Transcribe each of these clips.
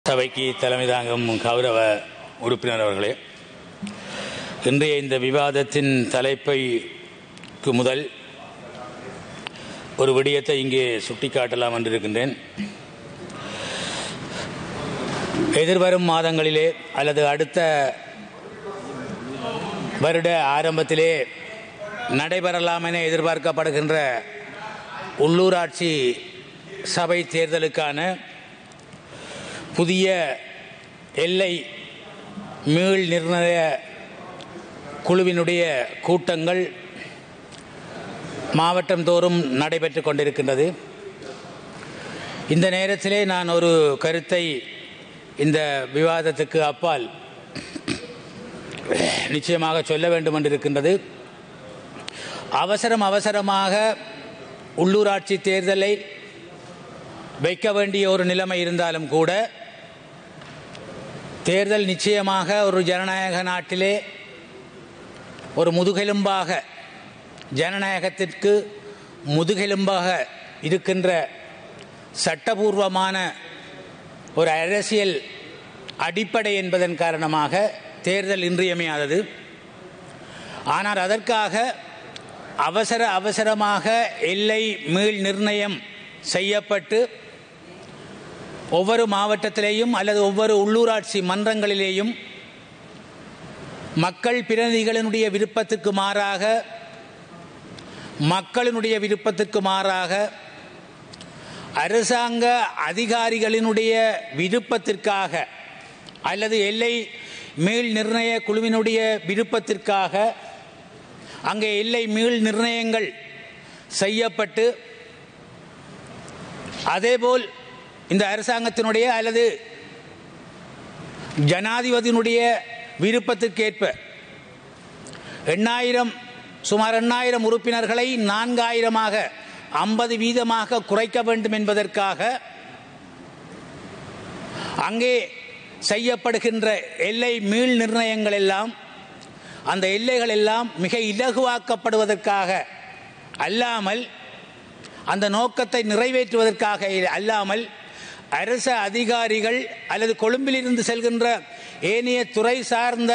சபைக்கு தலைமை தாங்கும் கௌரவ உறுப்பினர் அவர்களே இன்றைய இந்த விவாதத்தின் தலைப்பைக்கு முதல் ஒரு விடயத்தை இங்கே சுட்டிக்காட்டலாம் என்று இருக்கின்றேன் எதிர்வரும் மாதங்களிலே அல்லது அடுத்த வருட ஆரம்பத்திலே நடைபெறலாம் என எதிர்பார்க்கப்படுகின்ற உள்ளூராட்சி சபை தேர்தலுக்கான புதிய எல்லை மீள் நிர்ணய குழுவினுடைய கூட்டங்கள் மாவட்டம் தோறும் நடைபெற்று கொண்டிருக்கின்றது இந்த நேரத்திலே நான் ஒரு கருத்தை இந்த விவாதத்துக்கு அப்பால் நிச்சயமாக சொல்ல வேண்டும் என்று இருக்கின்றது அவசரம் அவசரமாக உள்ளூராட்சி தேர்தலை வைக்க வேண்டிய ஒரு நிலைமை இருந்தாலும் கூட தேர்தல் நிச்சயமாக ஒரு ஜனநாயக நாட்டிலே ஒரு முதுகெலும்பாக ஜனநாயகத்திற்கு முதுகெலும்பாக இருக்கின்ற சட்டபூர்வமான ஒரு அரசியல் அடிப்படை என்பதன் காரணமாக தேர்தல் இன்றியமையாதது ஆனால் அதற்காக அவசர அவசரமாக எல்லை மீள் நிர்ணயம் செய்யப்பட்டு ஒவ்வொரு மாவட்டத்திலேயும் அல்லது ஒவ்வொரு உள்ளூராட்சி மன்றங்களிலேயும் மக்கள் பிரதிநிதிகளினுடைய விருப்பத்துக்கு மாறாக மக்களினுடைய விருப்பத்துக்கு மாறாக அரசாங்க அதிகாரிகளினுடைய விருப்பத்திற்காக அல்லது எல்லை மீள் நிர்ணய குழுவினுடைய விருப்பத்திற்காக அங்கே எல்லை மீள் நிர்ணயங்கள் செய்யப்பட்டு அதேபோல் இந்த அரசாங்கத்தினுடைய அல்லது ஜனாதிபதியினுடைய விருப்பத்திற்கேற்ப எண்ணாயிரம் சுமார் எண்ணாயிரம் உறுப்பினர்களை நான்காயிரமாக ஐம்பது வீதமாக குறைக்க வேண்டும் என்பதற்காக அங்கே செய்யப்படுகின்ற எல்லை மீள் நிர்ணயங்கள் எல்லாம் அந்த எல்லைகள் எல்லாம் மிக இலகுவாக்கப்படுவதற்காக அல்லாமல் அந்த நோக்கத்தை நிறைவேற்றுவதற்காக அல்லாமல் அரச அதிகாரிகள் அல்லது கொழும்பிலிருந்து செல்கின்ற ஏனைய துறை சார்ந்த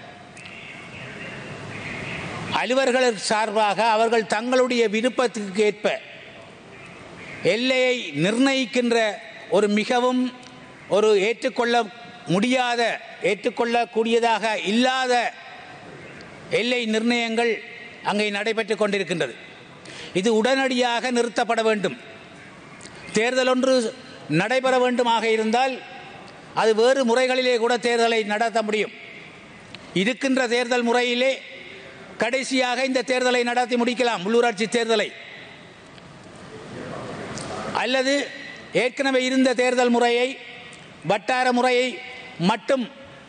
அலுவலர்கள் சார்பாக அவர்கள் தங்களுடைய விருப்பத்துக்கு ஏற்ப எல்லையை நிர்ணயிக்கின்ற ஒரு மிகவும் ஒரு ஏற்றுக்கொள்ள முடியாத ஏற்றுக்கொள்ளக்கூடியதாக இல்லாத எல்லை நிர்ணயங்கள் அங்கே நடைபெற்று கொண்டிருக்கின்றது இது உடனடியாக நிறுத்தப்பட வேண்டும் தேர்தல் ஒன்று நடைபெற வேண்டுமாக இருந்தால் அது வேறு முறைகளிலே கூட தேர்தலை நடத்த முடியும் இருக்கின்ற தேர்தல் முறையிலே கடைசியாக இந்த தேர்தலை நடத்தி முடிக்கலாம் உள்ளூராட்சி தேர்தலை அல்லது ஏற்கனவே இருந்த தேர்தல் முறையை வட்டார முறையை மட்டும்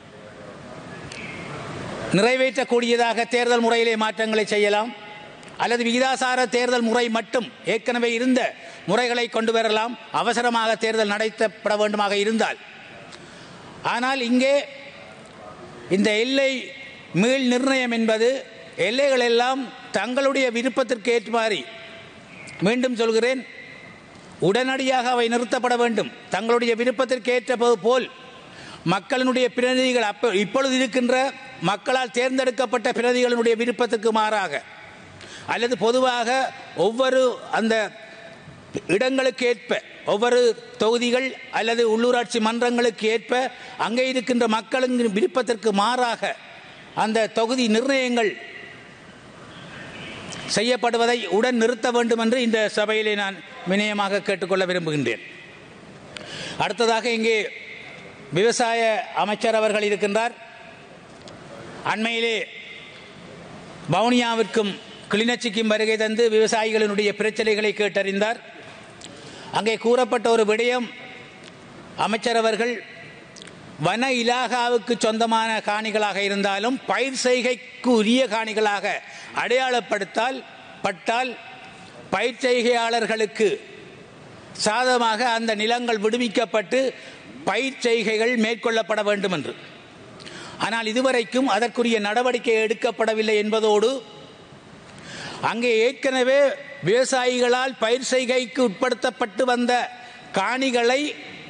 நிறைவேற்றக்கூடியதாக தேர்தல் முறையிலே மாற்றங்களை செய்யலாம் அல்லது விகிதாசார தேர்தல் முறை மட்டும் ஏற்கனவே இருந்த முறைகளை கொண்டு வரலாம் அவசரமாக தேர்தல் நடத்தப்பட வேண்டுமாக இருந்தால் ஆனால் இங்கே இந்த எல்லை மீள் நிர்ணயம் என்பது எல்லைகள் எல்லாம் தங்களுடைய விருப்பத்திற்கு ஏற்றுமாறி மீண்டும் சொல்கிறேன் உடனடியாக அவை நிறுத்தப்பட வேண்டும் தங்களுடைய விருப்பத்திற்கு ஏற்ற போல் மக்களினுடைய பிரதிநிதிகள் அப்ப இப்பொழுது இருக்கின்ற மக்களால் தேர்ந்தெடுக்கப்பட்ட பிரதிகளினுடைய விருப்பத்துக்கு மாறாக அல்லது பொதுவாக ஒவ்வொரு அந்த இடங்களுக்கு ஏற்ப ஒவ்வொரு தொகுதிகள் அல்லது உள்ளூராட்சி மன்றங்களுக்கு ஏற்ப அங்கே இருக்கின்ற மக்களின் விருப்பத்திற்கு மாறாக அந்த தொகுதி நிர்ணயங்கள் செய்யப்படுவதை உடன் நிறுத்த வேண்டும் என்று இந்த சபையிலே நான் வினயமாக கேட்டுக்கொள்ள விரும்புகின்றேன் அடுத்ததாக இங்கே விவசாய அமைச்சர் அவர்கள் இருக்கின்றார் அண்மையிலே வவுனியாவிற்கும் கிளிநொச்சிக்கும் வருகை தந்து விவசாயிகளினுடைய பிரச்சனைகளை கேட்டறிந்தார் அங்கே கூறப்பட்ட ஒரு விடயம் அமைச்சர் அவர்கள் வன இலாகாவுக்கு சொந்தமான காணிகளாக இருந்தாலும் பயிர் செய்கைக்கு உரிய காணிகளாக அடையாளப்படுத்தால் பட்டால் பயிர் செய்கையாளர்களுக்கு சாதகமாக அந்த நிலங்கள் விடுவிக்கப்பட்டு பயிர் செய்கைகள் மேற்கொள்ளப்பட வேண்டும் என்று ஆனால் இதுவரைக்கும் அதற்குரிய நடவடிக்கை எடுக்கப்படவில்லை என்பதோடு அங்கே ஏற்கனவே விவசாயிகளால் பயிர் செய்கைக்கு உட்படுத்தப்பட்டு வந்த காணிகளை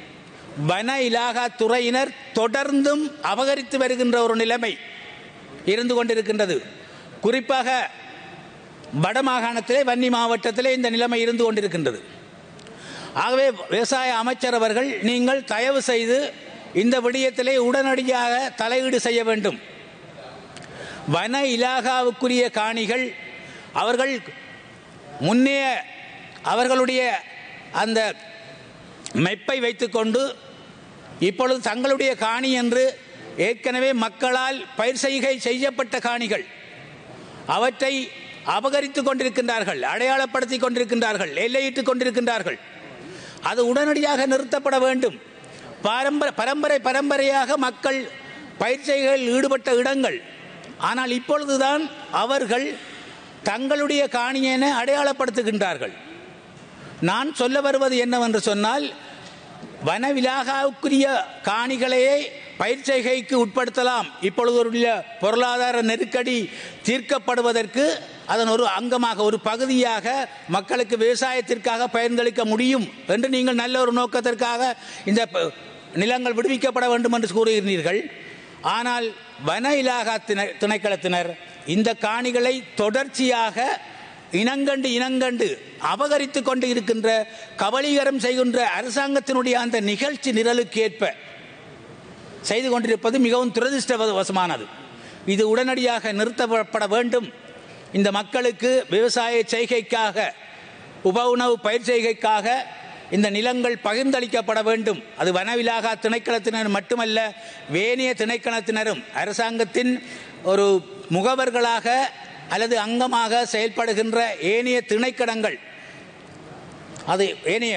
வன இலாகா துறையினர் தொடர்ந்தும் அபகரித்து வருகின்ற ஒரு நிலைமை இருந்து கொண்டிருக்கின்றது குறிப்பாக வடமாகாணத்திலே வன்னி மாவட்டத்திலே இந்த நிலைமை இருந்து கொண்டிருக்கின்றது ஆகவே விவசாய அமைச்சர் அவர்கள் நீங்கள் தயவு செய்து இந்த விடயத்திலே உடனடியாக தலையீடு செய்ய வேண்டும் வன இலாகாவுக்குரிய காணிகள் அவர்கள் முன்னே அவர்களுடைய அந்த மெப்பை வைத்துக்கொண்டு இப்பொழுது தங்களுடைய காணி என்று ஏற்கனவே மக்களால் பயிர் செய்கை செய்யப்பட்ட காணிகள் அவற்றை அபகரித்துக் கொண்டிருக்கின்றார்கள் அடையாளப்படுத்திக் கொண்டிருக்கின்றார்கள் எல்லையிட்டுக் கொண்டிருக்கின்றார்கள் அது உடனடியாக நிறுத்தப்பட வேண்டும் பாரம்பரிய பரம்பரை பரம்பரையாக மக்கள் பயிற்சிகளில் ஈடுபட்ட இடங்கள் ஆனால் இப்பொழுதுதான் அவர்கள் தங்களுடைய காணியென அடையாளப்படுத்துகின்றார்கள் நான் சொல்ல வருவது என்னவென்று சொன்னால் வனவிலாகாவுக்குரிய காணிகளையே பயிர் செய்கைக்கு உட்படுத்தலாம் இப்பொழுதுள்ள பொருளாதார நெருக்கடி தீர்க்கப்படுவதற்கு அதன் ஒரு அங்கமாக ஒரு பகுதியாக மக்களுக்கு விவசாயத்திற்காக பயன்களிக்க முடியும் என்று நீங்கள் நல்ல ஒரு நோக்கத்திற்காக இந்த ப- நிலங்கள் விடுவிக்கப்பட வேண்டும் என்று கூறுகிறீர்கள் ஆனால் வன இலாகா திணை- திணைக்களத்தினர் இந்த காணிகளை தொடர்ச்சியாக இனங்கண்டு இனங்கண்டு அபகரித்து கொண்டு இருக்கின்ற கபலீகரம் செய்கின்ற அரசாங்கத்தினுடைய அந்த நிகழ்ச்சி நிரலுக்கேற்ப செய்து கொண்டிருப்பது மிகவும் துரதிருஷ்டவசமானது இது உடனடியாக நிறுத்தப்பட வேண்டும் இந்த மக்களுக்கு விவசாய செய்கைக்காக உப உணவு பயிர் செய்கைக்காக இந்த நிலங்கள் பகிர்ந்தளிக்கப்பட வேண்டும் அது வனவிலாகா திணைக்களத்தினர் மட்டுமல்ல வேணிய திணைக்களத்தினரும் அரசாங்கத்தின் ஒரு முகவர்களாக அல்லது அங்கமாக செயல்படுகின்ற ஏனைய திணைக்களங்கள் அது ஏனைய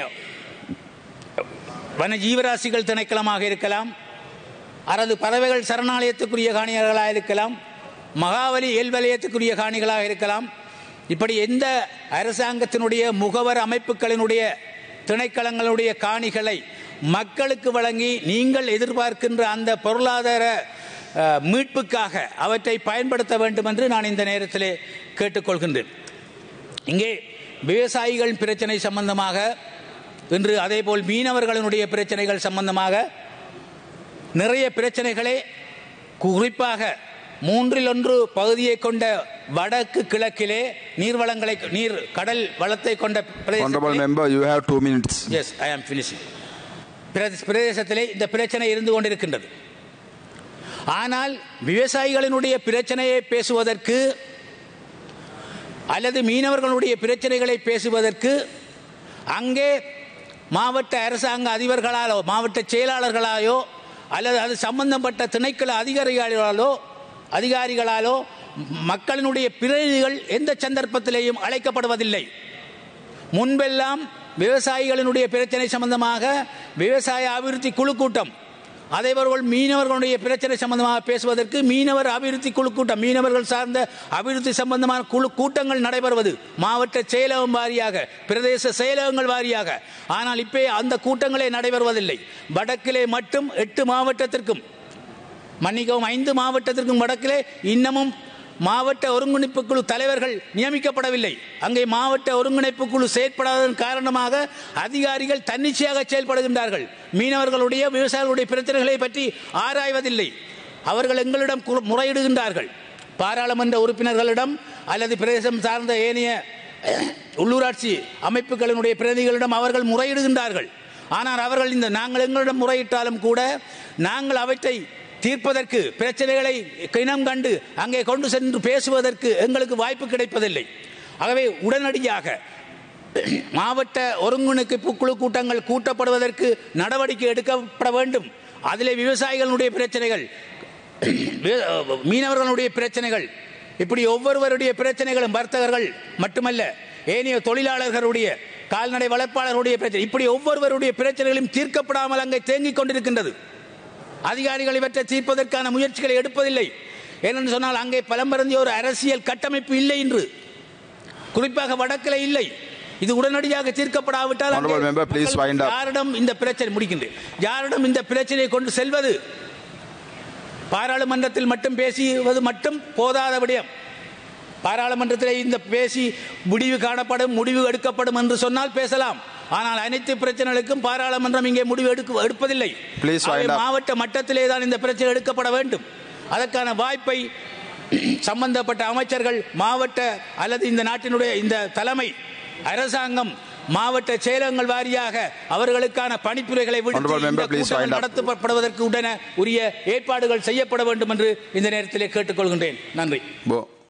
வன ஜீவராசிகள் திணைக்களமாக இருக்கலாம் அல்லது பறவைகள் சரணாலயத்துக்குரிய காணிகளாக இருக்கலாம் மகாவலி இயல்வலயத்துக்குரிய காணிகளாக இருக்கலாம் இப்படி எந்த அரசாங்கத்தினுடைய முகவர் அமைப்புகளினுடைய திணைக்களங்களுடைய காணிகளை மக்களுக்கு வழங்கி நீங்கள் எதிர்பார்க்கின்ற அந்த பொருளாதார அஹ், மீட்புக்காக அவற்றை பயன்படுத்த வேண்டும் என்று நான் இந்த நேரத்திலே கேட்டுக்கொள்கின்றேன் இங்கே விவசாயிகள் பிரச்சனை சம்பந்தமாக இன்று அதேபோல் மீனவர்களினுடைய பிரச்சனைகள் சம்பந்தமாக நிறைய பிரச்சனைகளே குறிப்பாக மூன்றில் ஒன்று பகுதியை கொண்ட வடக்கு கிழக்கிலே நீர்வளங்களை நீர் கடல் வளத்தை கொண்ட Honorable பிரதேசத்திலே member, you have two minutes. Yes I am finishing பிரதேசத்திலே இந்த பிரச்சனை இருந்து கொண்டிருக்கின்றது ஆனால் விவசாயிகளினுடைய பிரச்சனையை பேசுவதற்கு அல்லது மீனவர்களுடைய பிரச்சனைகளை பேசுவதற்கு அங்கே மாவட்ட அரசாங்க அதிபர்களாலோ மாவட்ட செயலாளர்களாலோ அல்லது அது சம்பந்தப்பட்ட திணைக்கள அதிகாரிகளாலோ அதிகாரிகளாலோ மக்களினுடைய பிரதிநிதிகள் எந்த சந்தர்ப்பத்திலேயும் அழைக்கப்படுவதில்லை முன்பெல்லாம் விவசாயிகளினுடைய பிரச்சனை சம்பந்தமாக விவசாய அபிவிருத்தி குழு கூட்டம் அதேபோல் மீனவர்களுடைய பிரச்சனை சம்பந்தமாக பேசுவதற்கு மீனவர் அபிவிருத்தி குழு கூட்டம் மீனவர்கள் சார்ந்த அபிவிருத்தி சம்பந்தமான குழு கூட்டங்கள் நடைபெறுவது மாவட்ட செயலகம் வாரியாக பிரதேச செயலகங்கள் வாரியாக ஆனால் இப்போ அந்த கூட்டங்களே நடைபெறுவதில்லை வடக்கிலே மட்டும் எட்டு மாவட்டத்திற்கும் மன்னிக்கவும் ஐந்து மாவட்டத்திற்கும் வடக்கிலே இன்னமும் மாவட்ட ஒருங்கிணைப்பு குழு தலைவர்கள் நியமிக்கப்படவில்லை அங்கே மாவட்ட ஒருங்கிணைப்பு குழு செயற்படாததன் காரணமாக அதிகாரிகள் தன்னிச்சையாக செயல்படுகின்றார்கள் மீனவர்களுடைய விவசாயிகளுடைய பிரச்சனைகளை பற்றி ஆராய்வதில்லை அவர்கள் எங்களிடம் கு- முறையிடுகின்றார்கள் பாராளுமன்ற உறுப்பினர்களிடம் அல்லது பிரதேசம் சார்ந்த ஏனைய உள்ளூராட்சி அமைப்புகளினுடைய பிரதிகளிடம் அவர்கள் முறையிடுகின்றார்கள் ஆனால் அவர்கள் இந்த நாங்கள் எங்களிடம் முறையிட்டாலும் கூட நாங்கள் அவற்றை தீர்ப்பதற்கு பிரச்சனைகளை இனம் கண்டு அங்கே கொண்டு சென்று பேசுவதற்கு எங்களுக்கு வாய்ப்பு கிடைப்பதில்லை ஆகவே உடனடியாக மாவட்ட ஒருங்கிணைப்பு குழு கூட்டங்கள் கூட்டப்படுவதற்கு நடவடிக்கை எடுக்கப்பட வேண்டும் அதிலே விவசாயிகளுடைய பிரச்சனைகள் வி- மீனவர்களுடைய பிரச்சனைகள் இப்படி ஒவ்வொருவருடைய பிரச்சனைகளும் வர்த்தகர்கள் மட்டுமல்ல ஏனைய தொழிலாளர்களுடைய கால்நடை வளர்ப்பாளர்களுடைய பிரச்சனை இப்படி ஒவ்வொருவருடைய பிரச்சனைகளும் தீர்க்கப்படாமல் அங்கே தேங்கிக் கொண்டிருக்கின்றது அதிகாரிகள் இவற்றை தீர்ப்பதற்கான முயற்சிகளை எடுப்பதில்லை ஏனென்று சொன்னால் அங்கே பலம்பரந்திய ஒரு அரசியல் கட்டமைப்பு இல்லை என்று குறிப்பாக வடக்கில் இல்லை இது உடனடியாக தீர்க்கப்படாவிட்டால் அங்கே Honorable member, please மக்கள் wind up. யாரிடம் இந்த பிரச்சனை முடிக்கின்றேன் யாரிடம் இந்த பிரச்சனையை கொண்டு செல்வது பாராளுமன்றத்தில் மட்டும் பேசுவது மட்டும் போதாத விடயம் பாராளுமன்றத்தில் இந்த பேசி முடிவு காணப்படும் முடிவு எடுக்கப்படும் என்று சொன்னால் பேசலாம் ஆனால் அனைத்து பிரச்சனைகளுக்கும் பாராளுமன்றம் இங்கே முடிவு எடுக்க எடுப்பதில்லை Please ஆகவே wind up. மாவட்ட மட்டத்திலே தான் இந்த பிரச்சனை எடுக்கப்பட வேண்டும் அதற்கான வாய்ப்பை சம்பந்தப்பட்ட அமைச்சர்கள் மாவட்ட அல்லது இந்த நாட்டினுடைய இந்த தலைமை அரசாங்கம் மாவட்ட செயலகங்கள் வாரியாக அவர்களுக்கான பணிப்புரைகளை விடுத்து Honorable member, இந்த please கூட்டங்கள் wind up. நடத்தப்படுவதற்கு உடனே உரிய ஏற்பாடுகள் செய்யப்பட வேண்டும் என்று இந்த நேரத்திலே கேட்டுக்கொள்கின்றேன் நன்றி Bo-